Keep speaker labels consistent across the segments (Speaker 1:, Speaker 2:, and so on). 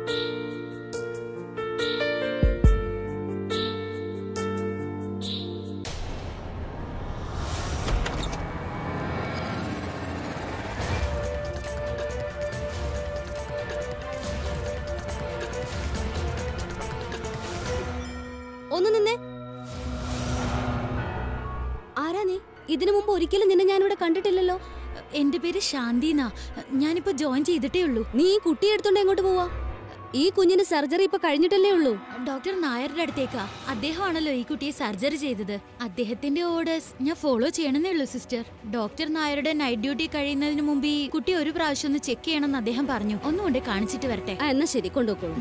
Speaker 1: ഒന്ന് നിന്നേ ആരാ നീ ഇതിനു മുമ്പ് ഒരിക്കലും നിന്നെ ഞാനിവിടെ കണ്ടിട്ടില്ലല്ലോ
Speaker 2: എന്റെ പേര് ശാന്തിന്നാ ഞാനിപ്പോ ജോയിൻ ചെയ്തിട്ടേ ഉള്ളൂ
Speaker 1: നീ ഈ കുട്ടിയെ എടുത്തോണ്ട് എങ്ങോട്ട് പോവാ ഈ കുഞ്ഞിന് സർജറി ഇപ്പൊ കഴിഞ്ഞിട്ടല്ലേ ഉള്ളൂ
Speaker 2: ഡോക്ടർ നായരുടെ അടുത്തേക്കാ അദ്ദേഹമാണല്ലോ ഈ കുട്ടിയെ സർജറി ചെയ്തത് അദ്ദേഹത്തിന്റെ ഓർഡേഴ്സ് ഞാൻ ഫോളോ ചെയ്യണമെന്നേ ഉള്ളൂ സിസ്റ്റർ ഡോക്ടർ നായരുടെ നൈറ്റ് ഡ്യൂട്ടി കഴിയുന്നതിന് മുമ്പ് ഈ കുട്ടി ഒരു പ്രാവശ്യം ഒന്ന് ചെക്ക് ചെയ്യണമെന്ന് അദ്ദേഹം പറഞ്ഞു ഒന്നുകൊണ്ട് കാണിച്ചിട്ട് വരട്ടെ
Speaker 1: ആ എന്നാ ശരി കൊണ്ടുപോക്കോളൂ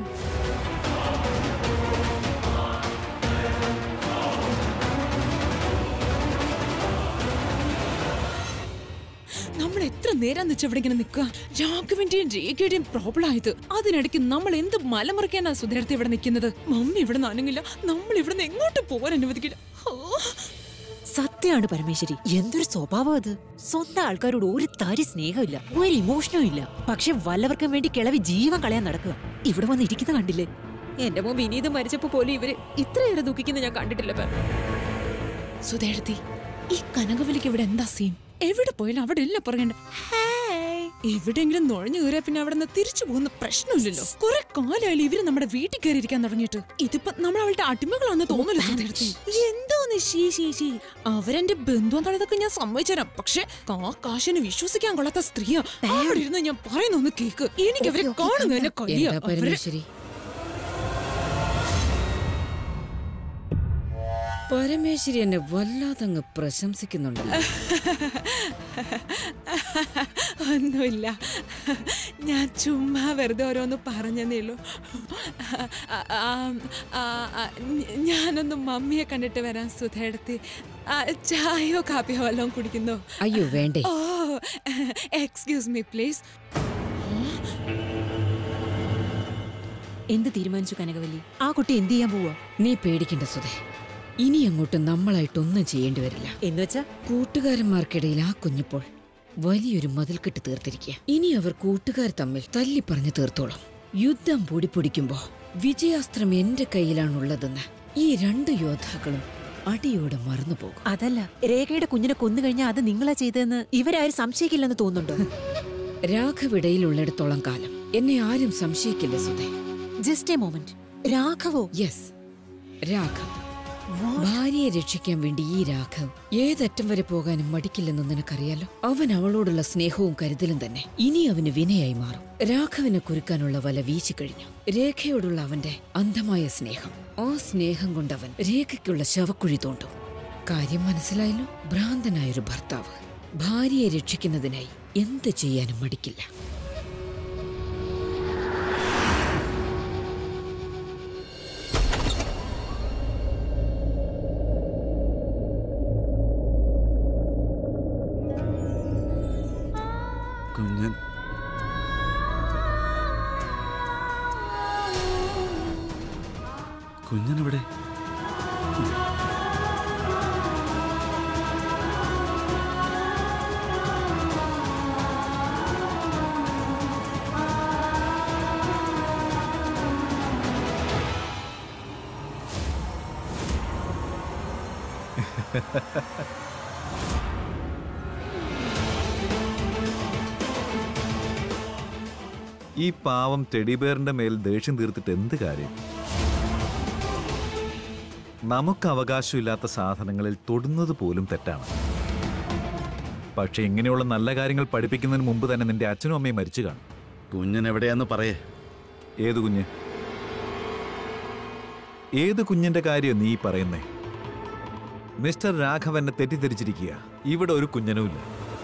Speaker 3: നമ്മൾ എത്ര നേരം വെച്ച് ഇവിടെ ഇങ്ങനെ നിൽക്കുക രാഘവന്റെയും രേഖയുടെയും പ്രോബ്ലം ആയത് അതിനിടയ്ക്ക് നമ്മൾ എന്ത് മലമറിക്കാനാ സുധേരത്തെ ഇവിടെ നിൽക്കുന്നത് മമ്മി ഇവിടെ നനങ്ങില്ല നമ്മൾ ഇവിടെ നിന്ന് എങ്ങോട്ട് പോകാൻ അനുവദിക്കില്ല ഓ,
Speaker 4: സത്യമാണ് പരമേശ്വരി എന്തൊരു സ്വഭാവം അത് സ്വന്തം ആൾക്കാരോട് ഒരു തരി സ്നേഹമില്ല ഒരു ഇമോഷനും ഇല്ല പക്ഷെ വല്ലവർക്കും വേണ്ടി കിളവി ജീവൻ കളയാൻ നടക്കുക ഇവിടെ വന്ന് ഇരിക്കുന്ന കണ്ടില്ലേ എന്റെ മോൻ വിനീത് മരിച്ചപ്പോ പോലും ഇവര് ഇത്രയേറെ ദുഃഖിക്കുന്ന ഞാൻ കണ്ടിട്ടില്ല പേ.
Speaker 3: സുധേരത്തി ഈ കനകവലിക്ക് ഇവിടെ എന്താ സീൻ എവിടെ പോയാലും അവിടെ ഇല്ല പറയണ്ട എവിടെയെങ്കിലും നുഴഞ്ഞു കയറിയാ പിന്നെ അവിടെ നിന്ന് തിരിച്ചു പോകുന്ന പ്രശ്നമില്ലല്ലോ കുറെ കാലമായാലും ഇവര് നമ്മുടെ വീട്ടിൽ കയറി ഇരിക്കാൻ തുടങ്ങിയിട്ട് ഇതിപ്പോ നമ്മൾ അവളുടെ അടിമകളാണെന്ന് തോന്നില്ല സുധേരത്തി എന്തോന്ന് ശീ ശീ ശീ അവരെന്റെ ബന്ധുവെന്നുള്ളതൊക്കെ ഞാൻ സമ്മതിച്ചുതരാം പക്ഷെ കാ കാശിന് വിശ്വസിക്കാൻ കൊള്ളാത്ത സ്ത്രീയാ അവിടെ ഇരുന്ന് ഞാൻ പറയുന്ന ഒന്ന് കേക്ക് എനിക്ക് അവരെ കാണുന്നതിന്റെ കഴിയാ
Speaker 4: എന്താ
Speaker 3: അവരെ
Speaker 4: പരമേശ്വരി പരമേശ്വരി എന്നെ വല്ലാതങ്ങ് പ്രശംസിക്കുന്നുണ്ടല്ലോ
Speaker 3: ഒന്നുമില്ല ഞാൻ ചുമ്മാ വെറുതെ ഓരോന്ന് പറഞ്ഞതേ ഉള്ളൂ ആ, ആ, ആ, ആ, ഞാനൊന്ന് മമ്മിയെ കണ്ടിട്ട് വരാൻ സുധയെടുത്തി ചായയോ കാപ്പിയോ വല്ലതും കുടിക്കുന്നോ
Speaker 4: അയ്യോ വേണ്ടേ
Speaker 3: ഓ എക്സ്ക്യൂസ് മീ പ്ലീസ്
Speaker 4: എന്ത് തീരുമാനിച്ചു കനകവല്ലി ആ കുട്ടി എന്ത് ചെയ്യാൻ പോവാ നീ പേടിക്കണ്ട സുധേ ഇനി അങ്ങോട്ട് നമ്മളായിട്ടൊന്നും ചെയ്യേണ്ടി വരില്ല എന്നുവെച്ചാ കൂട്ടുകാരന്മാർക്കിടയിൽ ആ കുഞ്ഞിപ്പോൾ വലിയൊരു മതിൽക്കെട്ട് തീർത്തിരിക്കുക ഇനി അവർ കൂട്ടുകാർ തമ്മിൽ തല്ലി പറഞ്ഞു തീർത്തോളും യുദ്ധം പൊടിപ്പൊടിക്കുമ്പോ വിജയാസ്ത്രം എന്റെ കയ്യിലാണുള്ളതെന്ന് ഈ രണ്ട് യോദ്ധാക്കളും അടിയോടെ മറന്നുപോകും
Speaker 5: അതല്ല രേഖയുടെ കുഞ്ഞിനെ കൊന്നു കഴിഞ്ഞാൽ അത് നിങ്ങളാ ചെയ്തതെന്ന് ഇവരാരും സംശയിക്കില്ലെന്ന് തോന്നുന്നുണ്ടോ
Speaker 4: രാഘവിടയിലുള്ളിടത്തോളം കാലം എന്നെ ആരും സംശയിക്കില്ല സുധേ
Speaker 5: ജസ്റ്റ് എ മോമെന്റ് രാഘവോ
Speaker 4: യെസ് രാഘവ് ഭാര്യയെ രക്ഷിക്കാൻ വേണ്ടി ഈ രാഘവ് ഏതറ്റം വരെ പോകാനും മടിക്കില്ലെന്ന് നിനക്കറിയാലോ അവൻ അവളോടുള്ള സ്നേഹവും കരുതലും തന്നെ ഇനി അവന് വിനയായി മാറും രാഘവിനെ കുരുക്കാനുള്ള വല വീശിക്കഴിഞ്ഞു രേഖയോടുള്ള അവന്റെ അന്ധമായ സ്നേഹം ആ സ്നേഹം കൊണ്ടവൻ രേഖയ്ക്കുള്ള ശവക്കുഴി തോണ്ടും കാര്യം മനസ്സിലായല്ലോ ഭ്രാന്തനായൊരു ഭർത്താവ് ഭാര്യയെ രക്ഷിക്കുന്നതിനായി എന്ത് ചെയ്യാനും മടിക്കില്ല
Speaker 6: കുഞ്ഞൻ കുഞ്ഞനെവിടെ
Speaker 7: ഈ പാവം ടെഡിബേറിന്റെ മേൽ ദേഷ്യം തീർത്തിട്ട് എന്ത് കാര്യം നമുക്ക് അവകാശമില്ലാത്ത സാധനങ്ങളിൽ തൊടുന്നത് പോലും തെറ്റാണ് പക്ഷെ ഇങ്ങനെയുള്ള നല്ല കാര്യങ്ങൾ പഠിപ്പിക്കുന്നതിന് മുമ്പ് തന്നെ നിന്റെ അച്ഛനും അമ്മയും മരിച്ചു കാണും
Speaker 6: കുഞ്ഞൻ എവിടെയാന്ന് പറയേ
Speaker 7: ഏത് കുഞ്ഞ് ഏത് കുഞ്ഞിന്റെ കാര്യം നീ പറയുന്നേ മിസ്റ്റർ രാഘവൻ എന്നെ തെറ്റിദ്ധരിച്ചിരിക്കുക ഇവിടെ ഒരു കുഞ്ഞനുമില്ല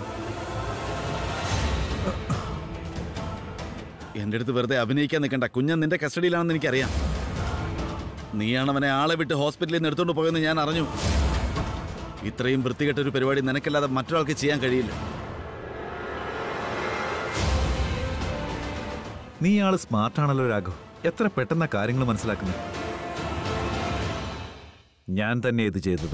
Speaker 6: എന്റെ അടുത്ത് വെറുതെ അഭിനയിക്കാൻ നിൽക്കണ്ട കുഞ്ഞൻ നിന്റെ കസ്റ്റഡിയിലാണെന്ന് എനിക്കറിയാം നീയാണ് അവനെ ആളെ വിട്ട് ഹോസ്പിറ്റലിൽ നിന്ന് എടുത്തോണ്ട് പോയെന്ന് ഞാൻ അറിഞ്ഞു ഇത്രയും വൃത്തികെട്ട ഒരു പരിപാടി നിനക്കല്ലാതെ മറ്റൊരാൾക്ക് ചെയ്യാൻ കഴിയില്ല
Speaker 7: നീ ആള് സ്മാർട്ടാണല്ലോ രാഘവ് എത്ര പെട്ടെന്ന കാര്യങ്ങൾ മനസ്സിലാക്കുന്നത് ഞാൻ തന്നെ ഇത് ചെയ്തത്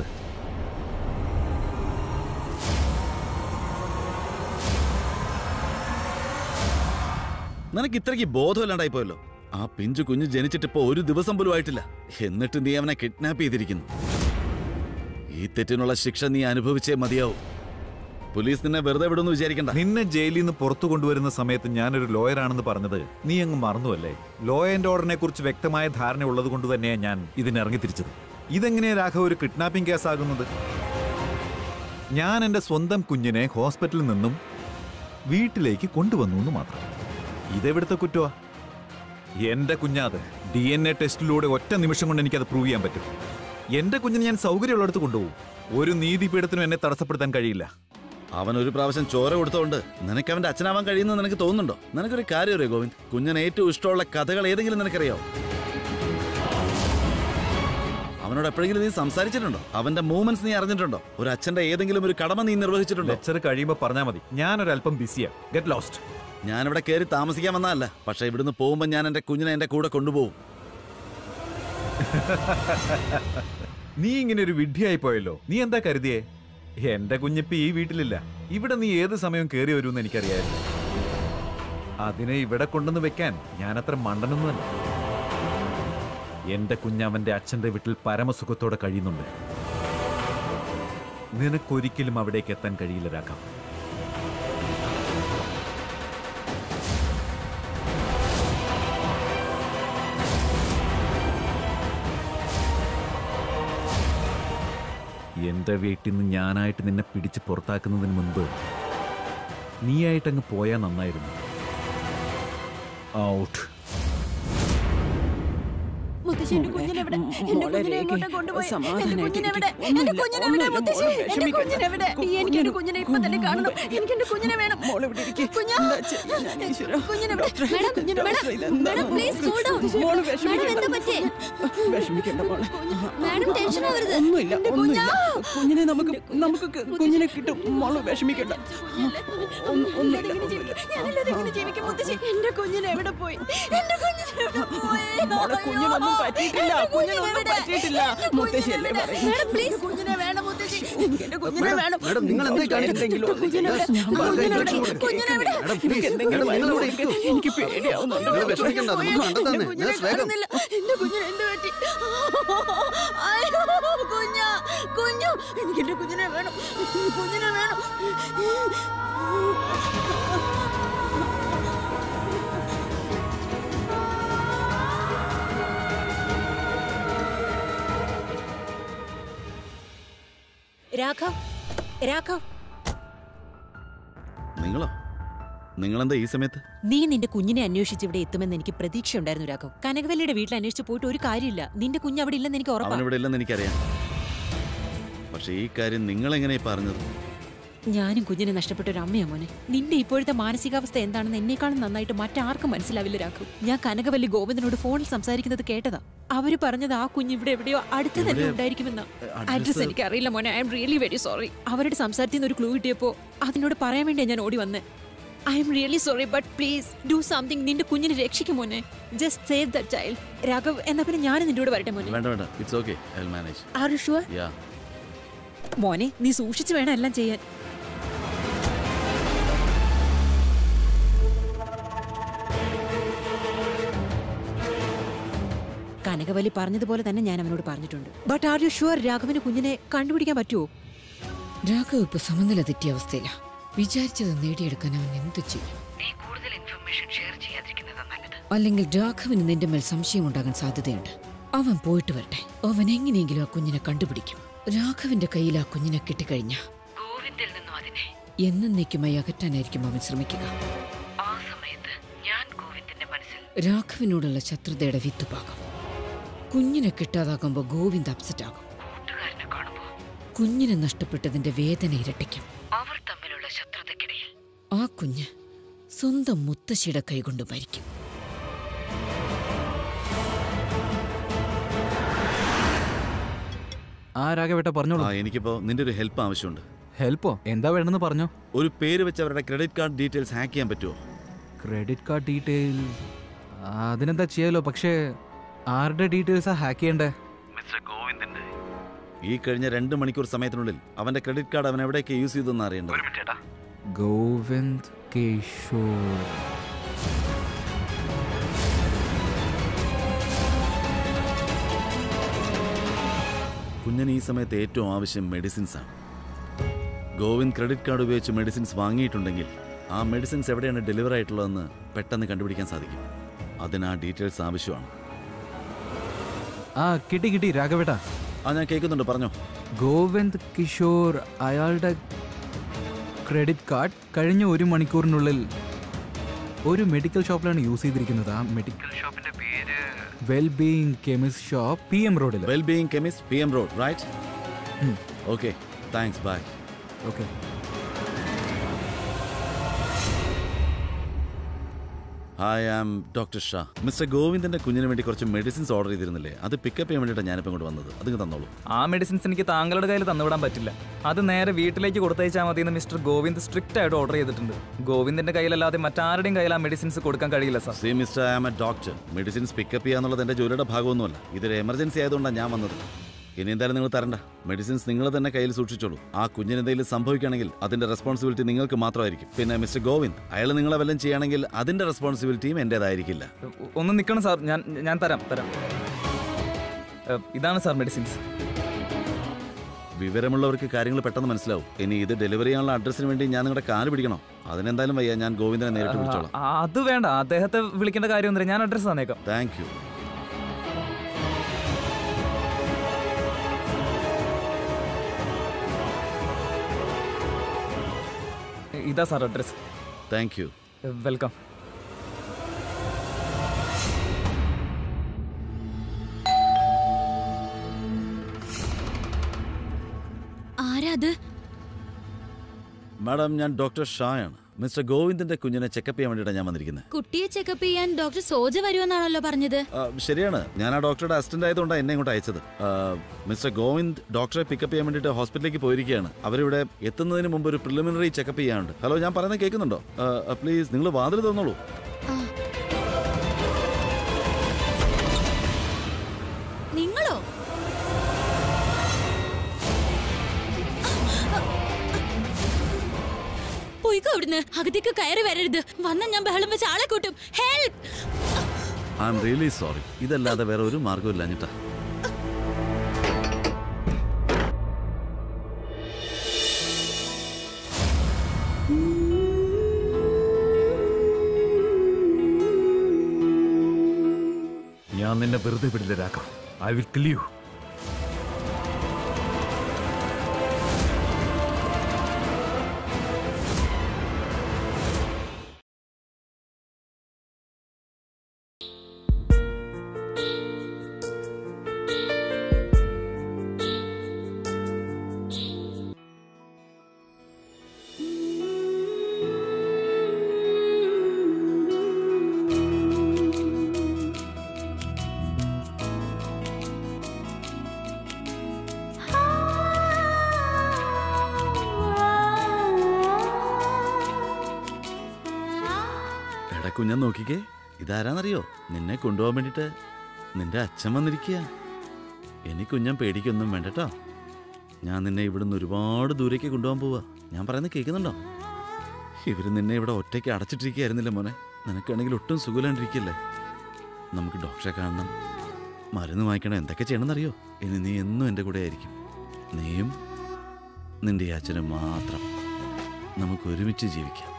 Speaker 6: നിനക്ക് ഇത്രയ്ക്ക് ബോധമില്ലാണ്ടായി പോയല്ലോ ആ പിഞ്ചു കുഞ്ഞ് ജനിച്ചിട്ട് ഇപ്പൊ ഒരു ദിവസം പോലും ആയിട്ടില്ല എന്നിട്ട് നീ അവനെ കിഡ്നാപ്പ് ചെയ്തിരിക്കുന്നു ഈ തെറ്റിനുള്ള ശിക്ഷ നീ അനുഭവിച്ചേ മതിയാവും പോലീസ് നിന്നെ വെറുതെ വിടുമെന്ന് വിചാരിക്കണ്ട
Speaker 7: നിന്നെ ജയിലിൽ നിന്ന് പുറത്തു കൊണ്ടുവരുന്ന സമയത്ത് ഞാനൊരു ലോയറാണെന്ന് പറഞ്ഞത് നീ അങ്ങ് മറന്നുവല്ലേ ലോ ആൻഡ് ഓർഡറിനെ കുറിച്ച് വ്യക്തമായ ധാരണ ഉള്ളത് കൊണ്ട് തന്നെയാണ് ഞാൻ ഇതിനിറങ്ങി തിരിച്ചത് ഇതെങ്ങനെയാ രാഘവ് ഒരു കിഡ്നാപ്പിംഗ് കേസാകുന്നത് ഞാൻ എൻ്റെ സ്വന്തം കുഞ്ഞിനെ ഹോസ്പിറ്റലിൽ നിന്നും വീട്ടിലേക്ക് കൊണ്ടുവന്നു എന്ന് മാത്രം ഇതെവിടുത്തെ കുറ്റമാ എന്റെ കുഞ്ഞാത് ഡി എൻ എ ടെസ്റ്റിലൂടെ ഒറ്റ നിമിഷം കൊണ്ട് എനിക്കത് പ്രൂവ് ചെയ്യാൻ പറ്റും എന്റെ കുഞ്ഞിനെ ഞാൻ സൗകര്യമുള്ളിടത്ത് കൊണ്ടുപോകും ഒരു നീതിപീഠത്തിനും എന്നെ തടസ്സപ്പെടുത്താൻ കഴിയില്ല
Speaker 6: അവൻ ഒരു പ്രാവശ്യം ചോര കൊടുത്തോണ്ട് നിനക്ക് അവന്റെ അച്ഛനാവാൻ കഴിയുമെന്ന് നിനക്ക് തോന്നുന്നുണ്ടോ നിനക്കൊരു കാര്യം അറിയോ ഗോവിന്ദ് കുഞ്ഞിന് ഏറ്റവും ഇഷ്ടമുള്ള കഥകൾ ഏതെങ്കിലും നിനക്കറിയാവോ അവനോട് എപ്പോഴെങ്കിലും നീ സംസാരിച്ചിട്ടുണ്ടോ അവന്റെ മൂവ്മെന്റ്സ് നീ അറിഞ്ഞിട്ടുണ്ടോ ഒരു അച്ഛന്റെ ഏതെങ്കിലും ഒരു കടമ നീ നിർവഹിച്ചിട്ടുണ്ടോ
Speaker 7: ലെക്ചർ കഴിയുമ്പോൾ പറഞ്ഞാൽ മതി ഞാനൊരല്പം ബിസിയാ ഗെറ്റ് ലോസ്റ്റ്
Speaker 6: ഞാനിവിടെ കയറി താമസിക്കാൻ വന്നതല്ല പക്ഷെ ഇവിടുന്ന് പോകുമ്പോൾ ഞാൻ എന്റെ കുഞ്ഞിനെ എന്റെ കൂടെ കൊണ്ടുപോകും
Speaker 7: നീ ഇങ്ങനെ ഒരു വിഡ്ഢിയായി പോയല്ലോ നീ എന്താ കരുതിയേ എന്റെ കുഞ്ഞിപ്പ ഈ വീട്ടിലില്ല ഇവിടെ നീ ഏത് സമയം കയറി വരുമെന്ന് എനിക്കറിയായിരുന്നു അതിനെ ഇവിടെ കൊണ്ടുവന്ന് വെക്കാൻ ഞാനത്ര മണ്ടനൊന്നുമല്ല എന്റെ കുഞ്ഞ് അവന്റെ അച്ഛന്റെ വീട്ടിൽ പരമസുഖത്തോടെ കഴിയുന്നുണ്ട് നിനക്കൊരിക്കലും അവിടേക്ക് എത്താൻ കഴിയില്ല രാക്കാം എന്റെ വീട്ടിൽ നിന്ന് ഞാനായിട്ട് നിന്നെ പിടിച്ച് പുറത്താക്കുന്നതിന് മുൻപ് നീയായിട്ടങ്ങ് പോയാൽ നന്നായിരുന്നു ഔട്ട്
Speaker 8: മുത്തശ്ശി എന്റെ കുഞ്ഞിനെവിടെ എന്റെ കുഞ്ഞിനെ എങ്ങോട്ടാ കൊണ്ടുപോയി എന്റെ കുഞ്ഞിനെവിടെ എന്റെ കുഞ്ഞിനെവിടെ മുത്തശ്ശി എന്റെ കുഞ്ഞിനെവിടെ എനിക്ക് എന്റെ കുഞ്ഞിനെ ഇപ്പൊ തന്നെ കാണണം എനിക്ക് എന്റെ കുഞ്ഞിനെ വേണം കുഞ്ഞാ കുഞ്ഞിനെവിടെ
Speaker 1: madam madam madam please cool down madam എന്താ പറ്റേ
Speaker 8: വിഷമിക്കണ്ട മോളെ
Speaker 1: മാഡം ടെൻഷൻ ആവരുത്
Speaker 8: ഒന്നുമില്ല ഒന്നുമില്ല കുഞ്ഞിനെ നമുക്ക് നമുക്ക് കുഞ്ഞിനെ കിട്ടും മോള് വിഷമിക്കണ്ട ഒന്നും- ഒന്നുമില്ല ഒന്നുമില്ല.
Speaker 2: ഞാനില്ലാതെ എങ്ങനെ ജീവിക്കും മുത്തശ്ശി എന്റെ കുഞ്ഞിനെ എവിടെ പോയി എന്റെ കുഞ്ഞിനെ എവിടെ പോയി
Speaker 8: മോളെ കുഞ്ഞിനൊന്നും പറ്റിയിട്ടില്ല കുഞ്ഞിനൊന്നും പറ്റിയിട്ടില്ല മുത്തശ്ശിയല്ലേ പറയുന്നത്
Speaker 1: മാഡം പ്ലീസ്
Speaker 2: കുഞ്ഞിനെ വേണം മുത്തശ്ശി
Speaker 8: എനിക്ക് എന്റെ കുഞ്ഞിനെ വേണം
Speaker 9: മാഡം, നിങ്ങൾ എന്താ ഈ കാണിക്കുന്നത്?
Speaker 8: എന്തെങ്കിലും ഒന്ന്
Speaker 2: കുഞ്ഞിനെവിടെ?
Speaker 8: കുഞ്ഞിനെവിടെ?
Speaker 2: കുഞ്ഞിനെവിടെ?
Speaker 9: മാഡം,
Speaker 8: എനിക്ക്
Speaker 9: please,
Speaker 8: എന്തെങ്കിലും
Speaker 9: മാഡം, നിങ്ങൾ ഇവിടെ
Speaker 8: വഴിയുണ്ട്.
Speaker 9: ഇരിക്കൂ.
Speaker 8: എനിക്ക് പേടിയാവുന്നുണ്ട്
Speaker 9: നിങ്ങൾ വിഷമിക്കണ്ട നമുക്ക്
Speaker 2: എന്റെ
Speaker 9: കണ്ടെത്താന്നേ
Speaker 2: കുഞ്ഞിനെ
Speaker 9: നേഴ്സ് വേഗം
Speaker 2: കാണുന്നില്ല. എന്റെ കുഞ്ഞിന് എന്ത് പറ്റി അയ്യോ കുഞ്ഞാ കുഞ്ഞു എനിക്ക് എന്റെ കുഞ്ഞിനെ വേണം കുഞ്ഞിനെ വേണം
Speaker 5: രാഘവ് രാഘവ്
Speaker 6: നിങ്ങളോ നിങ്ങളെന്താ ഈ സമയത്ത്
Speaker 5: നീ നിന്റെ കുഞ്ഞിനെ അന്വേഷിച്ച് ഇവിടെ എത്തുമെന്ന് എനിക്ക് പ്രതീക്ഷയുണ്ടായിരുന്നു രാഘവ് കനകവല്ലിയുടെ വീട്ടിൽ അന്വേഷിച്ച് പോയിട്ട് ഒരു കാര്യമില്ല നിന്റെ കുഞ്ഞ് അവിടെ ഇല്ലെന്ന് എനിക്ക് ഉറപ്പാണ്
Speaker 6: അവനിവിടെ ഇല്ലെന്ന് എനിക്കറിയാം പക്ഷെ ഈ കാര്യം നിങ്ങളെങ്ങനെ പറഞ്ഞത്
Speaker 5: ഞാനും കുഞ്ഞിനെ നഷ്ടപ്പെട്ട ഒരു അമ്മയാ മോനെ നിന്റെ ഇപ്പോഴത്തെ മാനസികാവസ്ഥ എന്താണെന്ന് എന്നെക്കാളും നന്നായിട്ട് മറ്റാർക്കും മനസ്സിലാവില്ല രാഘവ് ഞാൻ കനകവല്ലി ഗോവിന്ദനോട് ഫോണിൽ സംസാരിക്കുന്നത് കേട്ടതാ അവര് പറഞ്ഞത് ആ കുഞ്ഞ് ഇവിടെ എവിടെയോ അടുത്ത് തന്നെ
Speaker 6: എവിടെ?
Speaker 5: ഉണ്ടായിരിക്കുമെന്നാ
Speaker 6: അഡ്രസ്സ്
Speaker 5: അഡ്രസ് എനിക്ക് അറിയില്ല മോനെ I am really very sorry അവരുടെ സംസാരത്തിൽ നിന്ന് ഒരു ക്ലൂ കിട്ടിയപ്പോ അതിനോട് പറയാൻ വേണ്ടിയാ ഞാൻ ഓടി വന്നേ I am really sorry but please do something നിന്റെ കുഞ്ഞിനെ രക്ഷിക്കും മോനെ just save the child Raghav എന്നാ പിന്നെ ഞാൻ നിന്റെ കൂടെ വരട്ടെ മോനെ
Speaker 6: വേണ്ട വേണ്ട it's okay I will manage
Speaker 5: are you sure
Speaker 6: yeah
Speaker 5: മോനെ നീ സൂക്ഷിച്ചു വേണം എല്ലാം ചെയ്യാൻ കനകവലി പറഞ്ഞതുപോലെ തന്നെ ഞാൻ അവനോട് പറഞ്ഞിട്ടുണ്ട് ബട്ട് ആർ യു ഷുവർ രാഘവന് കുഞ്ഞിനെ കണ്ടുപിടിക്കാൻ പറ്റുമോ
Speaker 4: രാഘവ് ഇപ്പൊ സമനില തെറ്റിയ അവസ്ഥയില വിചാരിച്ചത് നേടിയെടുക്കാൻ അവൻ എന്തു ചെയ്യും അല്ലെങ്കിൽ രാഘവന് നിന്റെ മേൽ സംശയം ഉണ്ടാകാൻ സാധ്യതയുണ്ട് അവൻ പോയിട്ട് വരട്ടെ അവൻ എങ്ങനെയെങ്കിലും ആ കുഞ്ഞിനെ കണ്ടുപിടിക്കും രാഘവന്റെ കയ്യിൽ ആ കുഞ്ഞിനെ കിട്ടിക്കഴിഞ്ഞ എന്നേക്കുമായി അകറ്റാനായിരിക്കും അവൻ ശ്രമിക്കുക രാഘവനോടുള്ള ശത്രുതയുടെ വിത്തുപാകം കുഞ്ഞിനെ കിട്ടാതാകുമ്പോ ഗോവിന്ദ് അപ്സെറ്റ് ആകും കുഞ്ഞിനെ നഷ്ടപ്പെട്ടതിന്റെ വേദന ഇരട്ടിക്കും ആ കുഞ്ഞ് സ്വന്തം മുത്തശ്ശിയുടെ കൈകൊണ്ട് മരിക്കും
Speaker 9: ആ രാഘവേട്ട പറഞ്ഞോളൂ
Speaker 6: ആ എനിക്കിപ്പോ നിന്റെ ഒരു ഹെൽപ്പ് ആവശ്യമുണ്ട്
Speaker 9: ഹെൽപ്പോ എന്താ വേണമെന്ന് പറഞ്ഞോ
Speaker 6: ഒരു പേര് വെച്ച് അവരുടെ ക്രെഡിറ്റ് കാർഡ് ഡീറ്റെയിൽസ് ഹാക്ക് ചെയ്യാൻ പറ്റുമോ
Speaker 9: ക്രെഡിറ്റ് കാർഡ് ഡീറ്റെയിൽ അതിനെന്താ ചെയ്യാലോ പക്ഷേ ആരുടെ ഡീറ്റെയിൽസാ ഹാക്ക് ചെയ്യണ്ടേ
Speaker 6: ഈ കഴിഞ്ഞ രണ്ട് മണിക്കൂർ സമയത്തിനുള്ളിൽ അവന്റെ ക്രെഡിറ്റ് കാർഡ് അവൻ എവിടെയൊക്കെ യൂസ് ചെയ്തെന്ന് അറിയേണ്ടത്
Speaker 9: ഗോവിന്ദ് കേശോർ
Speaker 6: കുഞ്ഞിന് ഈ സമയത്ത് ഏറ്റവും ആവശ്യം മെഡിസിൻസ് ആണ് ഗോവിന്ദ് ക്രെഡിറ്റ് കാർഡ് ഉപയോഗിച്ച് മെഡിസിൻസ് വാങ്ങിയിട്ടുണ്ടെങ്കിൽ ആ മെഡിസിൻസ് എവിടെയാണ് ഡെലിവർ ആയിട്ടുള്ളതെന്ന് പെട്ടെന്ന് കണ്ടുപിടിക്കാൻ സാധിക്കും അതിന് ആ ഡീറ്റെയിൽസ് ആവശ്യമാണ്
Speaker 9: ആ കിട്ടി കിട്ടി രാഘവേട്ട
Speaker 6: ആ ഞാൻ കേൾക്കുന്നുണ്ട് പറഞ്ഞോ
Speaker 9: ഗോവിന്ദ് കിഷോർ അയാളുടെ ക്രെഡിറ്റ് കാർഡ് കഴിഞ്ഞ ഒരു മണിക്കൂറിനുള്ളിൽ ഒരു മെഡിക്കൽ ഷോപ്പിലാണ് യൂസ് ചെയ്തിരിക്കുന്നത് ആ മെഡിക്കൽ ഷോപ്പിന്റെ പേര് well being chemist shop P M റോഡിൽ
Speaker 6: well being chemist P M road right
Speaker 9: ഉം.
Speaker 6: Okay thanks bye
Speaker 9: okay
Speaker 6: hi am doctor Shah mister ഗോവിന്ദന്റെ കുഞ്ഞിന് വേണ്ടി കുറച്ച് മെഡിസിൻസ് ഓർഡർ ചെയ്തിരുന്നില്ലേ അത് പിക്കപ്പ് ചെയ്യാൻ വേണ്ടിയിട്ടാണ് ഞാനിപ്പോൾ ഇങ്ങോട്ട് വന്നത് അതിങ്ങ് തന്നോളൂ
Speaker 10: ആ മെഡിസിൻസ് എനിക്ക് താങ്കളുടെ കയ്യിൽ തന്നുവിടാൻ പറ്റില്ല അത് നേരെ വീട്ടിലേക്ക് കൊടുത്തയച്ചാൽ മതി എന്ന് മിസ്റ്റർ ഗോവിന്ദ് സ്ട്രിക്റ്റ് ആയിട്ട് ഓർഡർ ചെയ്തിട്ടുണ്ട് ഗോവിന്ദിന്റെ കയ്യിലല്ലാതെ മറ്റാരുടെയും കയ്യിൽ ആ മെഡിസിൻസ് കൊടുക്കാൻ കഴിയില്ല sir
Speaker 6: see mister I am a doctor medicines pickup ചെയ്യാന്നുള്ളത് എൻ്റെ ജോലിയുടെ ഭാഗമൊന്നുമല്ല ഇതൊരു എമർജൻസി ആയതുകൊണ്ടാണ് ഞാൻ വന്നത് ഇനി എന്തായാലും നിങ്ങൾ തരണ്ട മെഡിസിൻസ് നിങ്ങൾ തന്നെ കയ്യിൽ സൂക്ഷിച്ചോളൂ ആ കുഞ്ഞിന് എന്തെങ്കിലും സംഭവിക്കുകയാണെങ്കിൽ അതിന്റെ റെസ്പോൺസിബിലിറ്റി നിങ്ങൾക്ക് മാത്രമായിരിക്കും പിന്നെ മിസ്റ്റർ ഗോവിന്ദ് അയാൾ നിങ്ങളെ വല്ലതും ചെയ്യുകയാണെങ്കിൽ അതിന്റെ റെസ്പോൺസിബിലിറ്റിയും എന്റേതായിരിക്കില്ല
Speaker 10: ഒന്ന് നിൽക്കണം സാർ ഞാൻ ഞാൻ തരാം തരാം ഏഹ്, ഇതാണ് സാർ മെഡിസിൻസ്
Speaker 6: വിവരമുള്ളവർക്ക് കാര്യങ്ങൾ പെട്ടെന്ന് മനസ്സിലാവും ഇനി ഇത് ഡെലിവറി ചെയ്യാനുള്ള അഡ്രസ്സിന് വേണ്ടി ഞാൻ നിങ്ങളുടെ കാല് പിടിക്കണോ അതിനെന്തായാലും വയ്യ ഞാൻ ഗോവിന്ദനെ നേരിട്ട് വിളിച്ചോളാം
Speaker 10: ആ, അത് വേണ്ട അദ്ദേഹത്തെ വിളിക്കേണ്ട കാര്യമൊന്നുമില്ല ഞാൻ അഡ്രസ്സ് തന്നേക്കാം
Speaker 6: താങ്ക് യു
Speaker 10: ഇതാ sir address
Speaker 6: thank you
Speaker 10: welcome
Speaker 2: ആരാ അത്
Speaker 6: മാഡം ഞാൻ ഡോക്ടർ ഷായാണ് മിസ്റ്റർ ഗോവിന്ദന്റെ കുഞ്ഞിനെ ചെക്കപ്പ് ചെയ്യാൻ വേണ്ടിയിട്ടാണ് ഞാൻ വന്നിരിക്കുന്നത്
Speaker 2: കുട്ടിയെ ചെക്കപ്പ് ചെയ്യാൻ ഡോക്ടർ സോജ വരുമെന്നാണല്ലോ പറഞ്ഞത്
Speaker 6: ആ, ശരിയാണ് ഞാൻ ആ ഡോക്ടറുടെ അസിസ്റ്റന്റ് ആയതുകൊണ്ടാണ് എന്നെ ഇങ്ങോട്ട് അയച്ചത് ആ, മിസ്റ്റർ ഗോവിന്ദ് ഡോക്ടറെ പിക്കപ്പ് ചെയ്യാൻ വേണ്ടിയിട്ട് ഹോസ്പിറ്റലിലേക്ക് പോയിരിക്കുകയാണ് അവരിവിടെ എത്തുന്നതിന് മുമ്പ് ഒരു പ്രിലിമിനറി ചെക്കപ്പ് ചെയ്യാനുണ്ട് ഹലോ ഞാൻ പറയുന്നത് കേൾക്കുന്നുണ്ടോ പ്ലീസ് നിങ്ങൾ വാതിൽ തോന്നോളൂ
Speaker 2: നിങ്ങളോ പോയിക്കോ അവിടുന്ന് അകത്തേക്ക് കയറി വരരുത് വന്ന ഞാൻ ബഹളം വെച്ച് ആളെ കൂട്ടും help
Speaker 6: I am really sorry ഇതല്ലാതെ വേറെ ഒരു മാർഗ്ഗവും ഇല്ല അഞ്ഞിട്ടാ
Speaker 7: ഞാൻ നിന്നെ വെറുതെ വിടില്ല Raghav I will kill you
Speaker 6: എടാ കുഞ്ഞൻ നോക്കിക്കേ ഇതാരാന്നറിയോ നിന്നെ കൊണ്ടുപോകാൻ വേണ്ടിയിട്ട് നിന്റെ അച്ഛൻ വന്നിരിക്കുക ഇനി കുഞ്ഞൻ പേടിക്കൊന്നും വേണ്ടട്ടോ ഞാൻ നിന്നെ ഇവിടുന്ന് ഒരുപാട് ദൂരേക്ക് കൊണ്ടുപോകാൻ പോവാ ഞാൻ പറയുന്നത് കേൾക്കുന്നുണ്ടോ ഇവര് നിന്നെ ഇവിടെ ഒറ്റയ്ക്ക് അടച്ചിട്ടിരിക്കുകയായിരുന്നില്ല മോനെ നിനക്കാണെങ്കിൽ ഒട്ടും സുഖമില്ലാണ്ടിരിക്കല്ലേ നമുക്ക് ഡോക്ടറെ കാണണം മരുന്ന് വാങ്ങിക്കണം എന്തൊക്കെ ചെയ്യണമെന്നറിയോ ഇനി നീ എന്നും എൻ്റെ കൂടെ ആയിരിക്കും നീയും നിന്റെ ഈ അച്ഛനും മാത്രം നമുക്ക് ഒരുമിച്ച് ജീവിക്കാം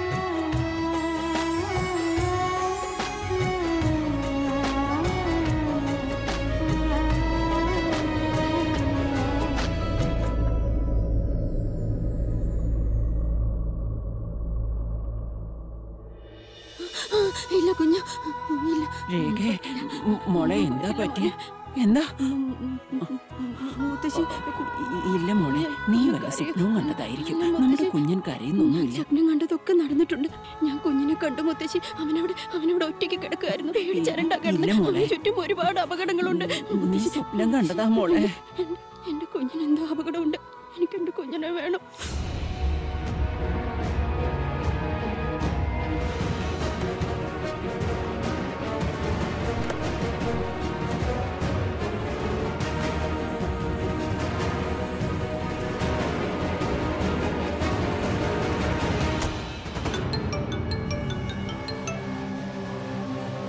Speaker 8: ഇല്ല കുഞ്ഞു ഇല്ല രേഖേ മ് മോളെ എന്താ പറ്റിയ എന്താ മുത്തശ്ശി ഇല്ല മോളെ നീ വല്ല സ്വപ്നവും കണ്ടതായിരിക്കും നമ്മുടെ കുഞ്ഞൻ കരയുന്നൊന്നുമില്ല
Speaker 1: സ്വപ്നം കണ്ടതൊക്കെ നടന്നിട്ടുണ്ട് ഞാൻ കുഞ്ഞിനെ കണ്ടു മുത്തശ്ശി അവനവിടെ അവനവിടെ ഒറ്റയ്ക്ക് കിടക്കുമായിരുന്നു പേടിച്ചരണ്ടാ
Speaker 8: ഇല്ല
Speaker 1: കിടന്ന്
Speaker 8: മോളെ.
Speaker 1: അവന് ചുറ്റും ഒരുപാട് അപകടങ്ങളുണ്ട്
Speaker 8: നീ
Speaker 1: മുത്തശ്ശി
Speaker 8: സ്വപ്നം കണ്ടതാ മോളെ
Speaker 1: എൻ- എന്റെ കുഞ്ഞിന് എന്തോ അപകടമുണ്ട് എനിക്ക് എന്റെ കുഞ്ഞിനെ വേണം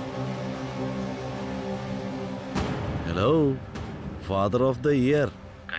Speaker 6: hello father of the year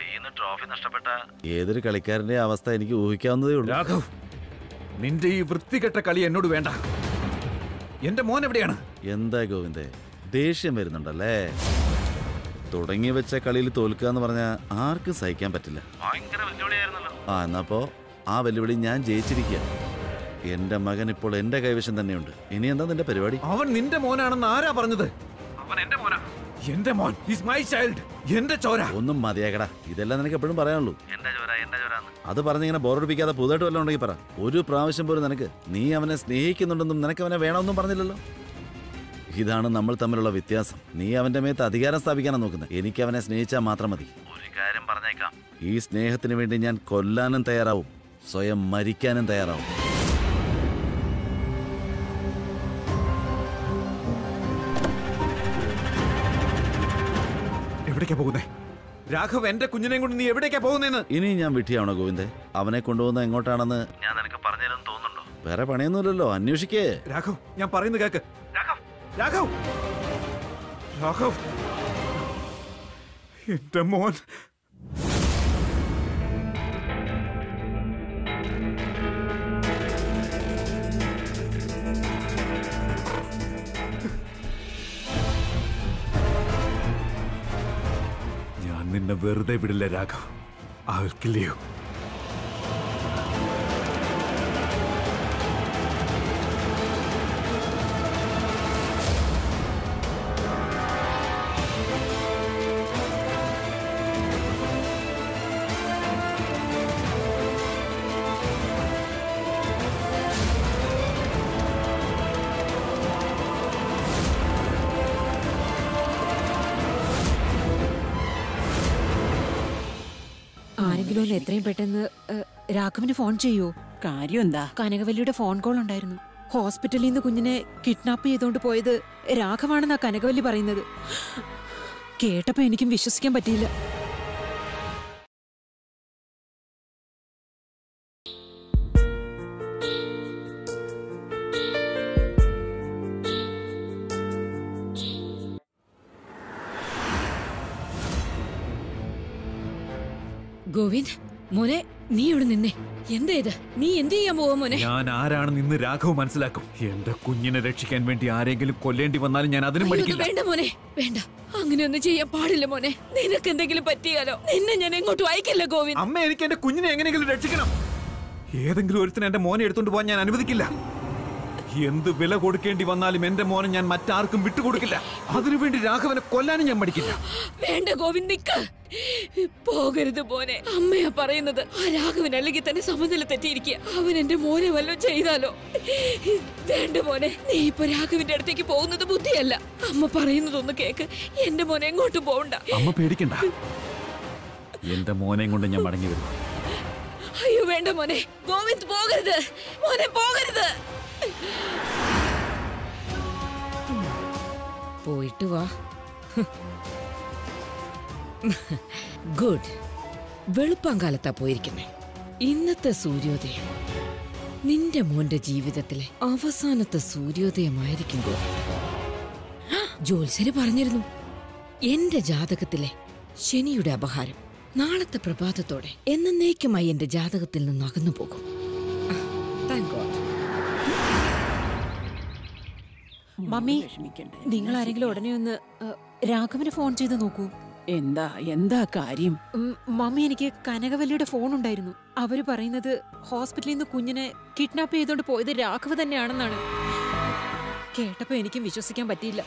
Speaker 6: trophy നഷ്ടപ്പെട്ട ഏതൊരു കളിക്കാരന്റെ അവസ്ഥ എനിക്ക് ഊഹിക്കാവുന്നതേ ഉള്ളൂ
Speaker 7: രാഘവ് നിന്റെ ഈ വൃത്തികെട്ട കളി എന്നോട് വേണ്ട എന്റെ മോൻ എവിടെയാണ്
Speaker 6: എന്താ ഗോവിന്ദേ ദേഷ്യം വരുന്നുണ്ടല്ലേ തുടങ്ങി വെച്ച കളിയിൽ തോൽക്കുക എന്ന് പറഞ്ഞാൽ ആർക്കും സഹിക്കാൻ പറ്റില്ല ആ എന്നപ്പോ ആ വെല്ലുവിളി ഞാൻ ജയിച്ചിരിക്കുക എന്റെ മകൻ ഇപ്പോൾ എന്റെ കൈവശം തന്നെയുണ്ട് ഇനി എന്താ നിന്റെ പരിപാടി
Speaker 7: അവൻ നിന്റെ മോനാണെന്ന് ആരാ പറഞ്ഞത് അവൻ എന്റെ മോനാ എന്റെ മോൻ ഈസ് മൈ ചൈൽഡ് എന്റെ ചോര
Speaker 6: ഒന്നും മതിയാക്കടാ ഇതെല്ലാം നിനക്ക് എപ്പോഴും പറയാനുള്ളൂ എന്റെ ചോര എന്റെ ചോര അത് പറഞ്ഞിങ്ങനെ ബോറടിപ്പിക്കാതെ പുതുതായിട്ട് വല്ലതും ഉണ്ടെങ്കിൽ പറ ഒരു പ്രാവശ്യം പോലും നിനക്ക് നീ അവനെ സ്നേഹിക്കുന്നുണ്ടെന്നും നിനക്ക് അവനെ വേണമെന്നും പറഞ്ഞില്ലല്ലോ ഇതാണ് നമ്മൾ തമ്മിലുള്ള വ്യത്യാസം നീ അവന്റെ മേത്ത് അധികാരം സ്ഥാപിക്കാനാണ് നോക്കുന്നത് എനിക്ക് അവനെ സ്നേഹിച്ചാൽ മാത്രം മതി ഒരു കാര്യം പറഞ്ഞേക്കാം ഈ സ്നേഹത്തിന് വേണ്ടി ഞാൻ കൊല്ലാനും തയ്യാറാവും സ്വയം മരിക്കാനും തയ്യാറാവും
Speaker 7: എവിടേക്കാ പോകുന്നേ രാഘവ് എന്റെ കുഞ്ഞിനെയും കൊണ്ട് നീ എവിടേക്കാ പോകുന്നേന്ന്
Speaker 6: ഇനി ഞാൻ വിട്ടിയാണോ ഗോവിന്ദേ അവനെ കൊണ്ടുപോകുന്ന എങ്ങോട്ടാണെന്ന് ഞാൻ നിനക്ക് പറഞ്ഞുതരുമെന്ന് തോന്നുന്നുണ്ടോ വേറെ പണിയൊന്നുമില്ലല്ലോ അന്വേഷിക്കേ
Speaker 7: രാഘവ് ഞാൻ പറയുന്നത് കേക്ക് രാഘവ് രാഘവ് രാഘവ് എന്റെ മോൻ ഞാൻ നിന്നെ വെറുതെ വിടില്ല രാഘവ് ആൾക്കില്ലയോ
Speaker 5: ആരെങ്കിലും ഒന്ന് എത്രയും പെട്ടെന്ന് ഏഹ്, രാഘവന് ഫോൺ ചെയ്യൂ
Speaker 8: കാര്യം എന്താ
Speaker 5: കനകവല്ലിയുടെ ഫോൺ കോൾ ഉണ്ടായിരുന്നു ഹോസ്പിറ്റലിൽ നിന്ന് കുഞ്ഞിനെ കിഡ്നാപ്പ് ചെയ്തുകൊണ്ട് പോയത് രാഘവാണെന്നാ കനകവല്ലി പറയുന്നത് കേട്ടപ്പോ എനിക്കും വിശ്വസിക്കാൻ പറ്റിയില്ല
Speaker 4: ഗോവിന്ദ് മോനെ നീ ഇവിടെ നിന്നേ എന്താ ഇത് നീ എന്ത് ചെയ്യാൻ പോവാ മോനെ
Speaker 7: ഞാൻ ആരാണെന്ന് ഇന്ന് രാഘവ് മനസ്സിലാക്കും എന്റെ കുഞ്ഞിനെ രക്ഷിക്കാൻ വേണ്ടി ആരെങ്കിലും കൊല്ലേണ്ടി വന്നാലും ഞാൻ അതിനും
Speaker 4: അയ്യോ, ഇത്
Speaker 7: പഠിക്കില്ല
Speaker 4: വേണ്ട മോനെ വേണ്ട അങ്ങനെയൊന്നും ചെയ്യാൻ പാടില്ല മോനെ നിനക്ക് എന്തെങ്കിലും പറ്റിയാലോ നിന്നെ ഞാൻ എങ്ങോട്ടും അയക്കില്ല ഗോവിന്ദ്
Speaker 7: അമ്മ എനിക്ക് എന്റെ കുഞ്ഞിനെ എങ്ങനെയെങ്കിലും രക്ഷിക്കണം ഏതെങ്കിലും ഒരുത്തിന് എന്റെ മോനെ എടുത്തോണ്ട് പോകാൻ ഞാൻ അനുവദിക്കില്ല എന്ത് വില കൊടുക്കേണ്ടി വന്നാലും എന്റെ മോനെ ഞാൻ മറ്റാർക്കും വിട്ടുകൊടുക്കില്ല അതിനുവേണ്ടി രാഘവനെ കൊല്ലാനും ഞാൻ പഠിക്കില്ല
Speaker 4: വേണ്ട ഗോവിന്ദ് നിക്ക് പോകരുത് മോനെ അമ്മയാ പറയുന്നത് ആ രാഘവൻ അല്ലെങ്കിൽ തന്നെ സമനില തെറ്റിയിരിക്കുക അവൻ എന്റെ മോനെ വല്ലതും ചെയ്താലോ വേണ്ട മോനെ നീ ഇപ്പൊ രാഘവന്റെ അടുത്തേക്ക് പോകുന്നത് ബുദ്ധിയല്ല അമ്മ പറയുന്നതൊന്ന് കേക്ക് എന്റെ മോനെ എങ്ങോട്ടും പോകണ്ട
Speaker 7: അമ്മ പേടിക്കണ്ട എന്റെ മോനെയും കൊണ്ട് ഞാൻ മടങ്ങി വരും
Speaker 4: അയ്യോ വേണ്ട മോനെ ഗോവിന്ദ് പോകരുത് മോനെ പോകരുത് പോയിട്ട് വാ ഗുഡ് വെളുപ്പാങ്കാലത്താ പോയിരിക്കുന്നേ ഇന്നത്തെ സൂര്യോദയം നിന്റെ മോന്റെ ജീവിതത്തിലെ അവസാനത്തെ സൂര്യോദയമായിരിക്കും ഗോവിന്ദ് ജോത്സ്യര് പറഞ്ഞിരുന്നു എന്റെ ജാതകത്തിലെ ശനിയുടെ അപഹാരം നാളത്തെ പ്രഭാതത്തോടെ എന്നേക്കുമായി എന്റെ ജാതകത്തിൽ നിന്ന് അകന്നു പോകും താങ്ക് ഗോഡ്
Speaker 5: മമ്മി
Speaker 8: വിഷമിക്കണ്ട
Speaker 5: നിങ്ങൾ ആരെങ്കിലും ഉടനെ ഒന്ന് ഏഹ്, രാഘവന് ഫോൺ ചെയ്ത് നോക്കൂ
Speaker 8: എന്താ എന്താ കാര്യം
Speaker 5: ഉം, മമ്മി എനിക്ക് കനകവല്ലിയുടെ ഫോൺ ഉണ്ടായിരുന്നു അവര് പറയുന്നത് ഹോസ്പിറ്റലിൽ നിന്ന് കുഞ്ഞിനെ കിഡ്നാപ്പ് ചെയ്തോണ്ട് പോയത് രാഘവ് തന്നെയാണെന്നാണ് കേട്ടപ്പോ എനിക്കും വിശ്വസിക്കാൻ പറ്റിയില്ല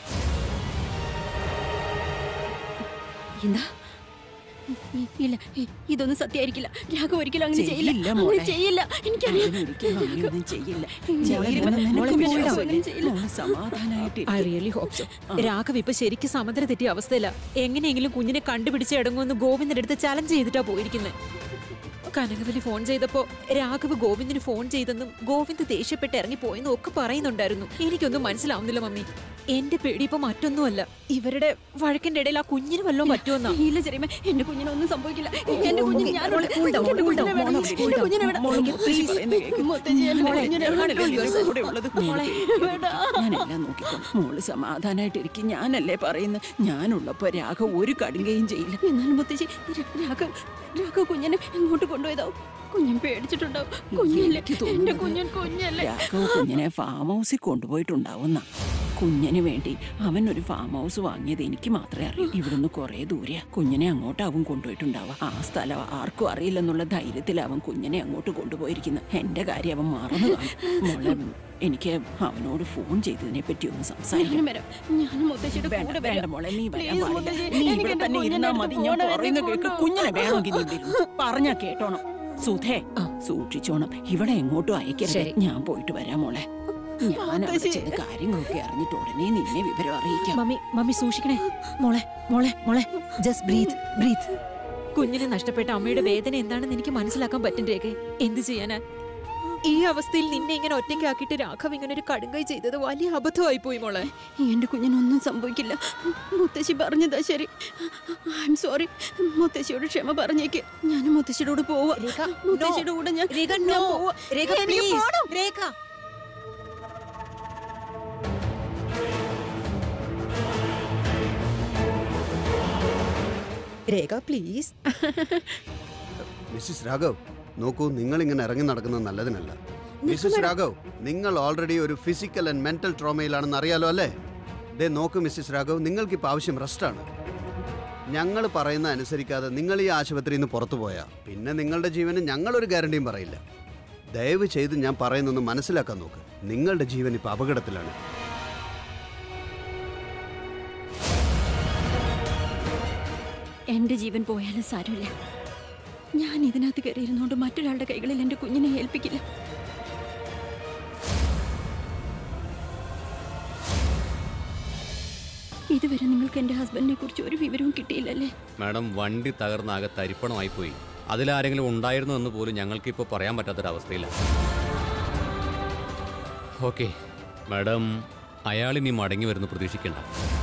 Speaker 1: എന്താ ഇ- ഇല്ല ഇ- ഇതൊന്നും സത്യമായിരിക്കില്ല രാഘവ് ഒരിക്കലും അങ്ങനെ ചെയ്യില്ല
Speaker 8: ചെയ്യില്ല
Speaker 1: അങ്ങനെ
Speaker 8: മോളെ.
Speaker 1: ചെയ്യില്ല എനിക്കറിയാം
Speaker 8: അങ്ങനെ ഒരിക്കലും അങ്ങനെയൊന്നും ചെയ്യില്ല
Speaker 1: മോളെ,
Speaker 8: മോളെ,
Speaker 1: മോളെ,
Speaker 8: നിനക്ക്
Speaker 1: മോളെ,
Speaker 8: വിശ്വാസം
Speaker 1: അങ്ങനെ
Speaker 8: ഇല്ലേ?
Speaker 1: ചെയ്യില്ല.
Speaker 8: മോള് സമാധാനായിട്ട്
Speaker 5: I really hope so Raghav ഇപ്പൊ ശരിക്കും സമനില തെറ്റിയ അവസ്ഥയില എങ്ങനെയെങ്കിലും കുഞ്ഞിനെ കണ്ടുപിടിച്ച് ഇടങ്ങുമെന്ന് ഗോവിന്ദന്റെ അടുത്ത് ചലഞ്ച് ചെയ്തിട്ടാ പോയിരിക്കുന്നത് കനകവലി ഫോൺ ചെയ്തപ്പോ രാഘവ് ഗോവിന്ദിന് ഫോൺ ചെയ്തെന്നും ഗോവിന്ദ് ദേഷ്യപ്പെട്ട് ഇറങ്ങി പോയെന്നും ഒക്കെ പറയുന്നുണ്ടായിരുന്നു എനിക്കൊന്നും മനസ്സിലാവുന്നില്ല മമ്മി എന്റെ പേടി ഇപ്പൊ മറ്റൊന്നുമല്ല ഇവരുടെ വഴക്കിന്റെ ഇടയിൽ ആ കുഞ്ഞിന് വല്ലതും പറ്റുമെന്നാ
Speaker 1: ഇല്ല ചെറിയമ്മ എന്റെ കുഞ്ഞിനൊന്നും സംഭവിക്കില്ല എന്റെ കുഞ്ഞിന്
Speaker 8: മോളെ,
Speaker 1: ഞാനുണ്ട്.
Speaker 8: cool down,
Speaker 1: എന്റെ
Speaker 8: cool
Speaker 1: കുഞ്ഞിനെ
Speaker 8: down,
Speaker 1: വേണം.
Speaker 8: മോളെ,
Speaker 1: എന്റെ കുഞ്ഞിനെ വേണം.
Speaker 8: മോളെ, മുത്തശ്ശി പറയുന്നത് കേൾക്ക്.
Speaker 1: മുത്തശ്ശി, എന്റെ
Speaker 8: മോളെ,
Speaker 1: കുഞ്ഞിനെ വേണം.
Speaker 8: ഞാനല്ലേ നിങ്ങളുടെ കൂടെ ഉള്ളത്?
Speaker 1: മോളെ,
Speaker 8: വേണ്ട. ഞാനെല്ലാം നോക്കിക്കോളാം മോള് സമാധാനായിട്ടിരിക്കും ഞാനല്ലേ പറയുന്നത് ഞാനുള്ളപ്പോ രാഘവ് ഒരു കടുങ്കയും ചെയ്യില്ല
Speaker 1: എന്നാലും മുത്തശ്ശി ര- രാഘവ് രാഘവ് കുഞ്ഞിനെ എങ്ങോട്ട് കൊണ്ടുപോയതാവും കുഞ്ഞൻ പേടിച്ചിട്ടുണ്ടാവും കുഞ്ഞല്ലേ
Speaker 8: എനിക്ക്
Speaker 1: എന്റെ
Speaker 8: തോന്നുന്നത്
Speaker 1: കുഞ്ഞൻ കുഞ്ഞല്ലേ
Speaker 8: രാഘവ് കുഞ്ഞിനെ ഫാം ഹൗസിൽ കൊണ്ടുപോയിട്ടുണ്ടാവുന്ന കുഞ്ഞിന് വേണ്ടി അവൻ ഒരു ഫാം ഹൗസ് വാങ്ങിയത് എനിക്ക് മാത്രമേ അറിയൂ ഇവിടുന്ന് കുറെ ദൂരെയാ കുഞ്ഞിനെ അങ്ങോട്ടാവും കൊണ്ടുപോയിട്ടുണ്ടാവുക ആ സ്ഥലം ആർക്കും അറിയില്ലെന്നുള്ള ധൈര്യത്തിൽ അവൻ കുഞ്ഞിനെ അങ്ങോട്ട് കൊണ്ടുപോയിരിക്കുന്നത് എന്റെ കാര്യം അവൻ മറന്നു കാണും. മോളെ എനിക്ക് അവനോട് ഫോൺ ചെയ്തതിനെ പറ്റി ഒന്ന് സംസാരിക്കണം
Speaker 1: ഞാനും വരാം ഞാനും മുത്തശ്ശിയുടെ
Speaker 8: വേണ്ട,
Speaker 1: കൂടെ
Speaker 8: വേണ്ട
Speaker 1: വരാം
Speaker 8: മോളെ നീ വരാൻ
Speaker 1: Please,
Speaker 8: പാടില്ല.
Speaker 1: മുത്തശ്ശി,
Speaker 8: നീ
Speaker 1: എനിക്ക്
Speaker 8: ഇവിടെ
Speaker 1: എന്റെ
Speaker 8: തന്നെ
Speaker 1: കുഞ്ഞിനെ
Speaker 8: ഇരുന്നാ
Speaker 1: അടുത്ത്
Speaker 8: മതി ഞാൻ
Speaker 1: പോണം,
Speaker 8: പറയുന്ന
Speaker 1: എന്നെ
Speaker 8: കേൾക്ക്
Speaker 1: കൊണ്ടുപോ.
Speaker 8: കുഞ്ഞിനെ വേണമെങ്കിൽ നീ ഇരുന്നു. പറഞ്ഞാ കേട്ടോണം സുധേ സൂക്ഷിച്ചോണം ഇവിടെ എങ്ങോട്ടും അയക്കരുത് ഞാൻ പോയിട്ട് വരാം മോളെ ഞാൻ അവിടെ
Speaker 1: മുത്തശ്ശി.
Speaker 8: ചെന്ന് കാര്യങ്ങളൊക്കെ അറിഞ്ഞിട്ട് ഉടനെ നിന്നെ വിവരം അറിയിക്കാം
Speaker 5: മമ്മി മമ്മി സൂക്ഷിക്കണേ മോളെ മോളെ മോളെ ജസ്റ്റ് ബ്രീത്ത് ബ്രീത്ത് കുഞ്ഞിനെ നഷ്ടപ്പെട്ട അമ്മയുടെ വേദന എന്താണെന്ന് എനിക്ക് മനസ്സിലാക്കാൻ പറ്റും രേഖ എന്ത് ചെയ്യാനാ ഈ അവസ്ഥയിൽ നിന്നെ ഇങ്ങനെ ഒറ്റയ്ക്കാക്കിയിട്ട് രാഘവ് ഇങ്ങനെ ഒരു കടുങ്കൈ ചെയ്തത് വലിയ അബദ്ധമായി പോയി മോളെ
Speaker 1: എന്റെ കുഞ്ഞിനൊന്നും സംഭവിക്കില്ല മുത്തശ്ശി പറഞ്ഞതാ ശരി ഐ എം സോറി മുത്തശ്ശിയോട് ക്ഷമ പറഞ്ഞേക്ക് ഞാൻ മുത്തശ്ശിയുടെ കൂടെ പോവാ മുത്തശ്ശിയുടെ കൂടെ ഞാൻ
Speaker 5: രേഖ
Speaker 1: ഞാൻ
Speaker 5: നോ
Speaker 1: പോവാ.
Speaker 5: രേഖ
Speaker 1: എനിക്ക്
Speaker 5: please.
Speaker 1: പോണം.
Speaker 5: രേഖ രേഖ പ്ലീസ്
Speaker 11: മിസ്സിസ് രാഘവ് നോക്കൂ നിങ്ങൾ ഇങ്ങനെ ഇറങ്ങി നടക്കുന്നത് നല്ലതിനല്ല മിസ്സിസ് രാഘവ് നിങ്ങൾ ഓൾറെഡി ഒരു ഫിസിക്കൽ ആൻഡ് മെന്റൽ ട്രോമയിലാണെന്ന് അറിയാലോ അല്ലേ ദേ നോക്കൂ മിസ്സിസ് രാഘവ് നിങ്ങൾക്കിപ്പോൾ ആവശ്യം റെസ്റ്റാണ് ഞങ്ങൾ പറയുന്ന അനുസരിക്കാതെ നിങ്ങൾ ഈ ആശുപത്രിയിൽ നിന്ന് പുറത്തു പോയാൽ പിന്നെ നിങ്ങളുടെ ജീവന് ഞങ്ങളൊരു ഗ്യാരണ്ടിയും പറയില്ല ദയവ് ചെയ്ത് ഞാൻ പറയുന്നൊന്ന് മനസ്സിലാക്കാൻ നോക്ക് നിങ്ങളുടെ ജീവൻ ഇപ്പോൾ അപകടത്തിലാണ്
Speaker 1: എന്റെ ജീവൻ പോയാലും സാരമില്ല ഞാൻ ഇതിനകത്ത് കയറിയിരുന്നോണ്ട് മറ്റൊരാളുടെ കൈകളിൽ എന്റെ കുഞ്ഞിനെ ഏൽപ്പിക്കില്ല ഇതുവരെ നിങ്ങൾക്ക് എന്റെ ഹസ്ബൻഡിനെ കുറിച്ച് ഒരു വിവരവും കിട്ടിയില്ലല്ലേ
Speaker 12: മാഡം വണ്ടി തകർന്നാകെ തരിപ്പണമായി പോയി അതിലാരെങ്കിലും ഉണ്ടായിരുന്നു എന്ന് പോലും ഞങ്ങൾക്കിപ്പോൾ പറയാൻ പറ്റാത്തൊരവസ്ഥയിലാണ് ഓക്കെ മാഡം അയാളിനി മടങ്ങി വരുന്നു പ്രതീക്ഷിക്കേണ്ട